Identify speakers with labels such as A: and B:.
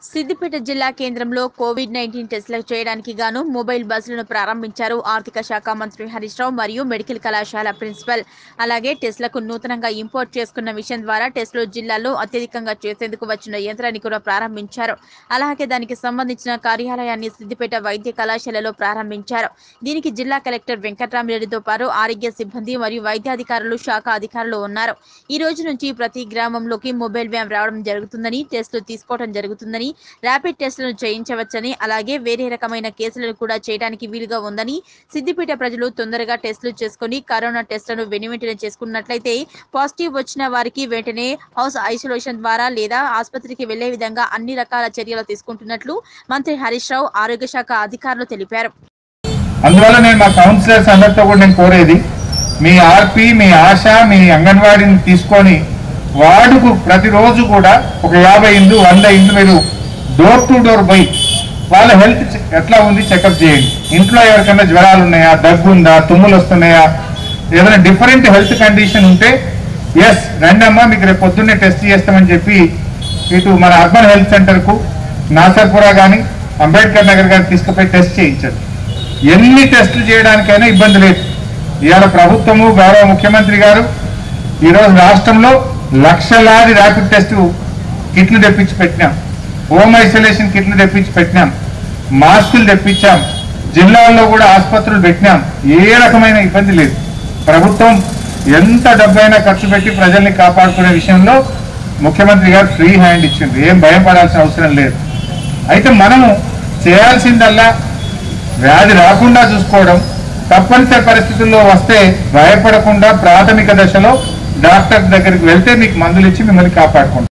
A: సిద్దిపేట జిల్లా కేంద్రంలో Covid nineteen టెస్టులు చేయడానికి గాను మొబైల్ బస్సులను ప్రారంభించారు ఆర్థిక శాఖ మంత్రి హరీష్ రావు మరియు మెడికల్ కళాశాల ప్రిన్సిపల్ అలాగే టెస్టులకు నూతనంగా ఇంపోర్ట్ చేసుకున్న విషయం ద్వారా టెస్టులు జిల్లాలో అత్యధికంగా చేసేందుకు వచ్చిన యంత్రాన్ని కూడా ప్రారంభించారు అలాగే దానికి సంబంధించిన కార్యాలయాన్ని సిద్దిపేట వైద్య కళాశాలలో ప్రారంభించారు దీనికి జిల్లా కలెక్టర్ వెంకట్రామరెడ్డితో పాటు ఆరోగ్య సిబ్బంది మరియు వైద్యాధికారులు శాఖ అధికారులు ఉన్నారు ఈ రోజు నుంచి ప్రతి గ్రామంలోకి మొబైల్ వ్యాన్ రావడం జరుగుతుందని టెస్టులు తీసుకోవడం జరుగుతుందని ర్యాపిడ్ టెస్టులను చేయించవచ్చని అలాగే వేరే రకమైన కేసులను కూడా చేయడానికి వీలుగా ఉందని సిద్దిపేట ప్రజలు తొందరగా టెస్టులు చేసుకుని కరోనా టెస్టులను వెనువెంటనే చేసుకున్నట్లయితే పాజిటివ్ వచ్చిన వారికి వెంటనే హౌస్ ఐసోలేషన్ ద్వారా లేదా ఆసుపత్రికి వెళ్లే విధంగా అన్ని రకాల చర్యలు తీసుకుంటున్నట్లు మంత్రి హరీష్ రావు ఆరోగ్య శాఖ అధికారులు తెలిపారు
B: అందువల్ల నేను మా కౌన్సిలర్స్ అందరితో కూడా నేను కోరేది మీ ఆర్పి మీ ఆశ మీ అంగన్వాడీని తీసుకొని వార్డుకు ప్రతిరోజు కూడా ఒక యాభై ఇండ్లు వంద ఇండ్లు మీరు డోర్ టు డోర్ పోయి వాళ్ళ హెల్త్ చె- ఎట్లా ఉంది చెకప్ చేయండి ఇంట్లో ఎవరికైనా జ్వరాలు ఉన్నాయా దగ్గు ఉందా తుమ్ములు వస్తున్నాయా ఏదైనా డిఫరెంట్ హెల్త్ కండిషన్ ఉంటే ఎస్ రండమ్మా మీకు రేపు పొద్దున్నే టెస్ట్ చేస్తామని చెప్పి ఇటు మన అర్బన్ హెల్త్ సెంటర్కు నాసర్పురా కానీ అంబేద్కర్ నగర్ కానీ తీసుకుపోయి టెస్ట్ చేయించండి ఎన్ని టెస్టులు చేయడానికైనా ఇబ్బంది లేదు ఇవాళ ప్రభుత్వము గౌరవ ముఖ్యమంత్రి గారు ఈరోజు రాష్ట్రంలో లక్షలాది ర్యాపిడ్ టెస్ట్ కిట్లు తెప్పించి పెట్టినాం హోమ్ ఐసోలేషన్ కిట్లు తెప్పించి పెట్టినాం మాస్కులు తెప్పించాం జిల్లాల్లో కూడా ఆసుపత్రులు పెట్టినాం ఏ రకమైన ఇబ్బంది లేదు ప్రభుత్వం ఎంత డబ్బైనా ఖర్చు పెట్టి ప్రజల్ని కాపాడుకునే విషయంలో ముఖ్యమంత్రి గారు ఫ్రీ హ్యాండ్ ఇచ్చింది ఏం భయపడాల్సిన అవసరం లేదు అయితే మనము చేయాల్సిందల్లా వ్యాధి రాకుండా చూసుకోవడం తప్పనిసరి పరిస్థితుల్లో వస్తే భయపడకుండా ప్రాథమిక దశలో డాక్టర్ దగ్గరికి వెళ్తే మీకు మందులు ఇచ్చి మిమ్మల్ని కాపాడుకుంటాం